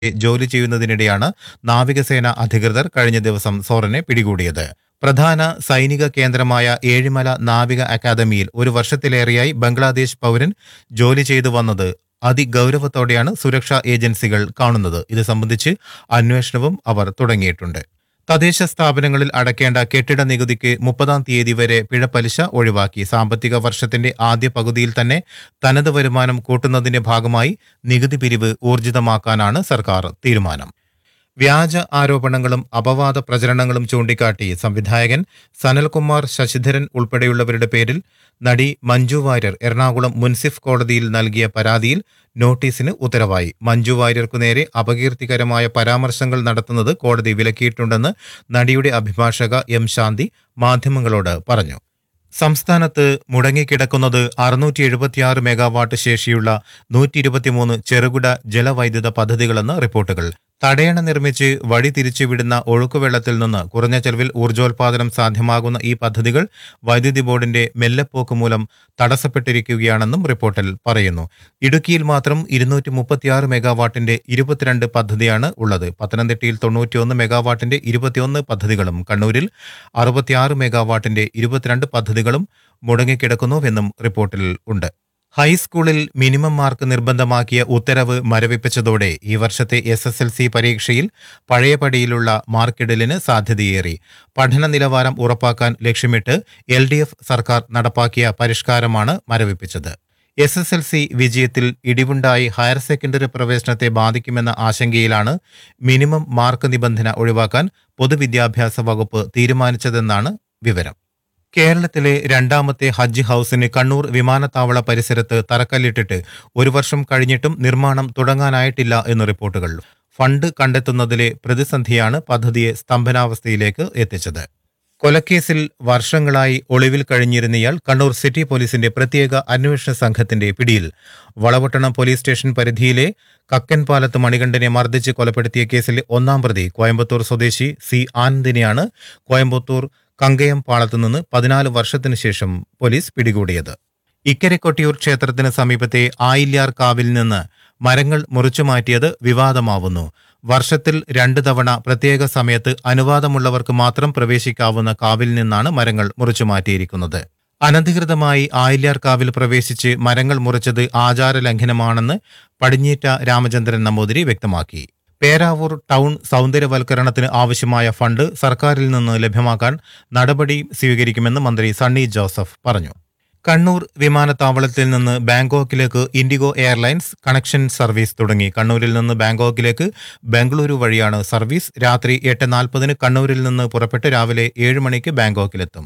ജോലി ചെയ്യുന്നതിനിടെയാണ് നാവികസേന അധികൃതർ കഴിഞ്ഞ ദിവസം സോറനെ പിടികൂടിയത് പ്രധാന സൈനിക കേന്ദ്രമായ ഏഴിമല നാവിക അക്കാദമിയിൽ ഒരു വർഷത്തിലേറെയായി ബംഗ്ലാദേശ് പൗരൻ ജോലി ചെയ്തു വന്നത് അതിഗൗരവത്തോടെയാണ് സുരക്ഷാ ഏജൻസികൾ കാണുന്നത് ഇത് സംബന്ധിച്ച് അന്വേഷണവും അവർ തുടങ്ങിയിട്ടുണ്ട് തദ്ദേശ സ്ഥാപനങ്ങളിൽ അടയ്ക്കേണ്ട കെട്ടിട നികുതിക്ക് മുപ്പതാം തീയതി വരെ പിഴപ്പലിശ ഒഴിവാക്കി സാമ്പത്തിക വർഷത്തിന്റെ ആദ്യ പകുതിയിൽ തന്നെ തനത് വരുമാനം കൂട്ടുന്നതിന്റെ ഭാഗമായി നികുതി പിരിവ് ഊർജിതമാക്കാനാണ് സർക്കാർ തീരുമാനം വ്യാജ ആരോപണങ്ങളും അപവാദ പ്രചരണങ്ങളും ചൂണ്ടിക്കാട്ടി സംവിധായകൻ സനൽകുമാർ ശശിധരൻ ഉൾപ്പെടെയുള്ളവരുടെ പേരിൽ നടി മഞ്ജു വാര്യർ എറണാകുളം മുൻസിഫ് കോടതിയിൽ നൽകിയ പരാതിയിൽ നോട്ടീസിന് ഉത്തരവായി മഞ്ജു വാര്യർക്കു നേരെ അപകീർത്തികരമായ പരാമർശങ്ങൾ നടത്തുന്നത് കോടതി വിലക്കിയിട്ടുണ്ടെന്ന് നടിയുടെ അഭിഭാഷക എം ശാന്തി മാധ്യമങ്ങളോട് പറഞ്ഞു സംസ്ഥാനത്ത് മുടങ്ങിക്കിടക്കുന്നത് അറുന്നൂറ്റി എഴുപത്തിയാറ് മെഗാവാട്ട് ശേഷിയുള്ള നൂറ്റി ഇരുപത്തിമൂന്ന് ചെറുകിട ജലവൈദ്യുത പദ്ധതികളെന്ന് റിപ്പോർട്ടുകൾ തടയണ നിർമ്മിച്ച് വഴി തിരിച്ചുവിടുന്ന ഒഴുക്കുവെള്ളത്തിൽ നിന്ന് കുറഞ്ഞ ചെലവിൽ ഊർജ്ജോൽപാദനം സാധ്യമാകുന്ന ഈ പദ്ധതികൾ വൈദ്യുതി ബോർഡിന്റെ മെല്ലെപ്പോക്ക് മൂലം തടസ്സപ്പെട്ടിരിക്കുകയാണെന്നും റിപ്പോർട്ടിൽ പറയുന്നു ഇടുക്കിയിൽ മാത്രം ഇരുന്നൂറ്റി മുപ്പത്തിയാറ് മെഗാവാട്ടിന്റെ ഇരുപത്തിരണ്ട് പദ്ധതിയാണ് ഉള്ളത് പത്തനംതിട്ടയിൽ തൊണ്ണൂറ്റിയൊന്ന് മെഗാവാട്ടിന്റെ ഇരുപത്തിയൊന്ന് പദ്ധതികളും കണ്ണൂരിൽ അറുപത്തിയാറ് മെഗാവാട്ടിന്റെ ഇരുപത്തിരണ്ട് പദ്ധതികളും മുടങ്ങിക്കിടക്കുന്നുവെന്നും റിപ്പോർട്ടിൽ ഉണ്ട് ഹൈസ്കൂളിൽ മിനിമം മാർക്ക് നിർബന്ധമാക്കിയ ഉത്തരവ് മരവിപ്പിച്ചതോടെ ഈ വർഷത്തെ എസ് എസ് എൽ സി പരീക്ഷയിൽ പഴയപടിയിലുള്ള മാർക്കിടലിന് സാധ്യതയേറി പഠന നിലവാരം ഉറപ്പാക്കാൻ ലക്ഷ്യമിട്ട് എൽ ഡി എഫ് സർക്കാർ നടപ്പാക്കിയ പരിഷ്കാരമാണ് മരവിപ്പിച്ചത് എസ് എസ് എൽ സി വിജയത്തിൽ ഇടിവുണ്ടായി ഹയർ സെക്കൻഡറി പ്രവേശനത്തെ ബാധിക്കുമെന്ന ആശങ്കയിലാണ് മിനിമം മാർക്ക് നിബന്ധന ഒഴിവാക്കാൻ പൊതുവിദ്യാഭ്യാസ വകുപ്പ് തീരുമാനിച്ചതെന്നാണ് വിവരം കേരളത്തിലെ രണ്ടാമത്തെ ഹജ്ജ് ഹൌസിന് കണ്ണൂർ വിമാനത്താവള പരിസരത്ത് തറക്കല്ലിട്ടിട്ട് ഒരു വർഷം കഴിഞ്ഞിട്ടും നിർമ്മാണം തുടങ്ങാനായിട്ടില്ല എന്ന് റിപ്പോർട്ടുകൾ ഫണ്ട് കണ്ടെത്തുന്നതിലെ പ്രതിസന്ധിയാണ് പദ്ധതിയെ സ്തംഭനാവസ്ഥയിലേക്ക് എത്തിച്ചത് കൊലക്കേസിൽ വർഷങ്ങളായി ഒളിവിൽ കഴിഞ്ഞിരുന്നയാൾ കണ്ണൂർ സിറ്റി പോലീസിന്റെ പ്രത്യേക അന്വേഷണ സംഘത്തിന്റെ പിടിയിൽ വളവട്ടണം പോലീസ് സ്റ്റേഷൻ പരിധിയിലെ കക്കൻപാലത്ത് മണികണ്ഠനെ മർദ്ദിച്ച് കൊലപ്പെടുത്തിയ കേസിലെ ഒന്നാം പ്രതി കോയമ്പത്തൂർ സ്വദേശി സി ആനന്ദിനെയാണ് കോയമ്പത്തൂർ കങ്കയം പാളത്തു നിന്ന് പതിനാല് വർഷത്തിനു ശേഷം പോലീസ് പിടികൂടിയത് ഇക്കരെ കൊട്ടിയൂർ ക്ഷേത്രത്തിന് സമീപത്തെ ആയില്യാർ കാവിൽ നിന്ന് മരങ്ങൾ മുറിച്ചു മാറ്റിയത് വിവാദമാവുന്നു വർഷത്തിൽ രണ്ടു തവണ പ്രത്യേക സമയത്ത് അനുവാദമുള്ളവർക്ക് മാത്രം പ്രവേശിക്കാവുന്ന കാവിൽ നിന്നാണ് മരങ്ങൾ മുറിച്ചു മാറ്റിയിരിക്കുന്നത് അനധികൃതമായി ആയില്യാർ കാവിൽ പ്രവേശിച്ച് മരങ്ങൾ മുറിച്ചത് ആചാര ലംഘനമാണെന്ന് പടിഞ്ഞീറ്റ രാമചന്ദ്രൻ നമ്പൂതിരി വ്യക്തമാക്കി പേരാവൂർ ടൗൺ സൗന്ദര്യവൽക്കരണത്തിന് ആവശ്യമായ ഫണ്ട് സർക്കാരിൽ നിന്ന് ലഭ്യമാക്കാൻ നടപടി സ്വീകരിക്കുമെന്ന് മന്ത്രി സണ്ണി ജോസഫ് പറഞ്ഞു കണ്ണൂർ വിമാനത്താവളത്തിൽ നിന്ന് ബാങ്കോക്കിലേക്ക് ഇൻഡിഗോ എയർലൈൻസ് കണക്ഷൻ സർവീസ് തുടങ്ങി കണ്ണൂരിൽ നിന്ന് ബാങ്കോക്കിലേക്ക് ബംഗളൂരു വഴിയാണ് സർവീസ് രാത്രി എട്ട് നാൽപ്പതിന് കണ്ണൂരിൽ നിന്ന് പുറപ്പെട്ട് രാവിലെ ഏഴ് മണിക്ക് ബാങ്കോക്കിലെത്തും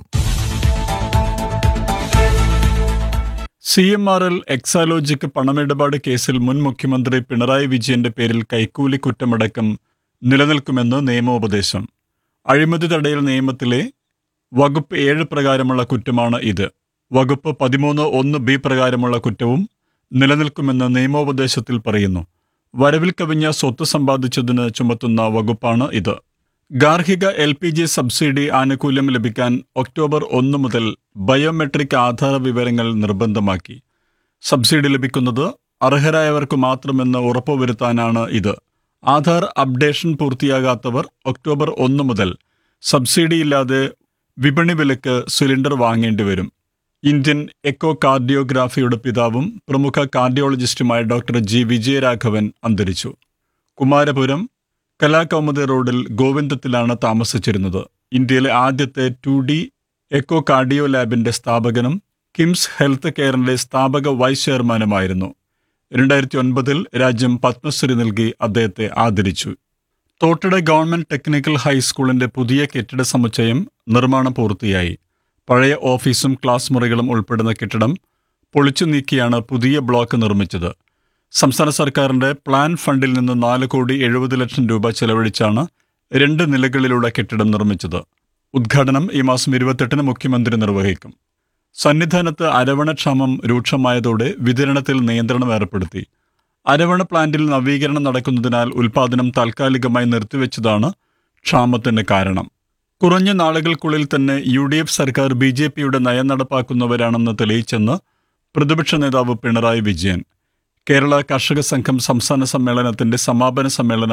C M R L Exalogic പണമിടപാട് കേസിൽ മുൻ മുഖ്യമന്ത്രി പിണറായി വിജയന്റെ പേരിൽ കൈക്കൂലി കുറ്റമടക്കം നിലനിൽക്കുമെന്ന് നിയമോപദേശം അഴിമതി തടയൽ നിയമത്തിലെ വകുപ്പ് ഏഴ് പ്രകാരമുള്ള കുറ്റമാണ് ഇത് വകുപ്പ് പതിമൂന്ന് ഒന്ന് ബി പ്രകാരമുള്ള കുറ്റവും നിലനിൽക്കുമെന്ന് നിയമോപദേശത്തിൽ പറയുന്നു വരവിൽ കവിഞ്ഞ സ്വത്ത് സമ്പാദിച്ചതിന് ചുമത്തുന്ന വകുപ്പാണ് ഇത് ഗാർഹിക എൽ പി ജി സബ്സിഡി ആനുകൂല്യം ലഭിക്കാൻ ഒക്ടോബർ ഒന്ന് മുതൽ ബയോമെട്രിക് ആധാര വിവരങ്ങൾ നിർബന്ധമാക്കി സബ്സിഡി ലഭിക്കുന്നത് അർഹരായവർക്ക് മാത്രമെന്ന് ഉറപ്പുവരുത്താനാണ് ഇത് ആധാർ അപ്ഡേഷൻ പൂർത്തിയാകാത്തവർ ഒക്ടോബർ ഒന്ന് മുതൽ സബ്സിഡിയില്ലാതെ വിപണി വിലക്ക് സിലിണ്ടർ വാങ്ങേണ്ടി വരും ഇന്ത്യൻ എക്കോ കാർഡിയോഗ്രാഫിയുടെ പിതാവും പ്രമുഖ കാർഡിയോളജിസ്റ്റുമായ ഡോക്ടർ ജി വിജയരാഘവൻ അന്തരിച്ചു കുമാരപുരം കലാകൗമുദി റോഡിൽ ഗോവിന്ദത്തിലാണ് താമസിച്ചിരുന്നത് ഇന്ത്യയിലെ ആദ്യത്തെ ടു ഡി എക്കോ കാർഡിയോ ലാബിന്റെ സ്ഥാപകനും കിംസ് ഹെൽത്ത് കെയറിന്റെ സ്ഥാപക വൈസ് ചെയർമാനുമായിരുന്നു രണ്ടായിരത്തി ഒൻപതിൽ രാജ്യം പത്മശ്രീ നൽകി അദ്ദേഹത്തെ ആദരിച്ചു തോട്ടട ഗവൺമെന്റ് ടെക്നിക്കൽ ഹൈസ്കൂളിന്റെ പുതിയ കെട്ടിട സമുച്ചയം നിർമ്മാണം പൂർത്തിയായി പഴയ ഓഫീസും ക്ലാസ് മുറികളും ഉൾപ്പെടുന്ന കെട്ടിടം പൊളിച്ചു നീക്കിയാണ് പുതിയ ബ്ലോക്ക് നിർമ്മിച്ചത് സംസ്ഥാന സർക്കാരിന്റെ പ്ലാൻ ഫണ്ടിൽ നിന്ന് നാല് കോടി എഴുപത് ലക്ഷം രൂപ ചെലവഴിച്ചാണ് രണ്ട് നിലകളിലുള്ള കെട്ടിടം നിർമ്മിച്ചത് ഉദ്ഘാടനം ഈ മാസം ഇരുപത്തെട്ടിന് മുഖ്യമന്ത്രി നിർവഹിക്കും സന്നിധാനത്ത് അരവണക്ഷാമം രൂക്ഷമായതോടെ വിതരണത്തിൽ നിയന്ത്രണം ഏർപ്പെടുത്തി അരവണ പ്ലാന്റിൽ നവീകരണം നടക്കുന്നതിനാൽ ഉൽപാദനം താൽക്കാലികമായി നിർത്തിവെച്ചതാണ് ക്ഷാമത്തിന് കാരണം കുറഞ്ഞ നാളുകൾക്കുള്ളിൽ തന്നെ യു ഡി എഫ് സർക്കാർ ബി ജെ പിയുടെ നയം നടപ്പാക്കുന്നവരാണെന്ന് തെളിയിച്ചെന്ന് പ്രതിപക്ഷ നേതാവ് പിണറായി വിജയൻ കേരള കർഷക സംഘം സംസ്ഥാന സമ്മേളനത്തിന്റെ സമാപന സമ്മേളനം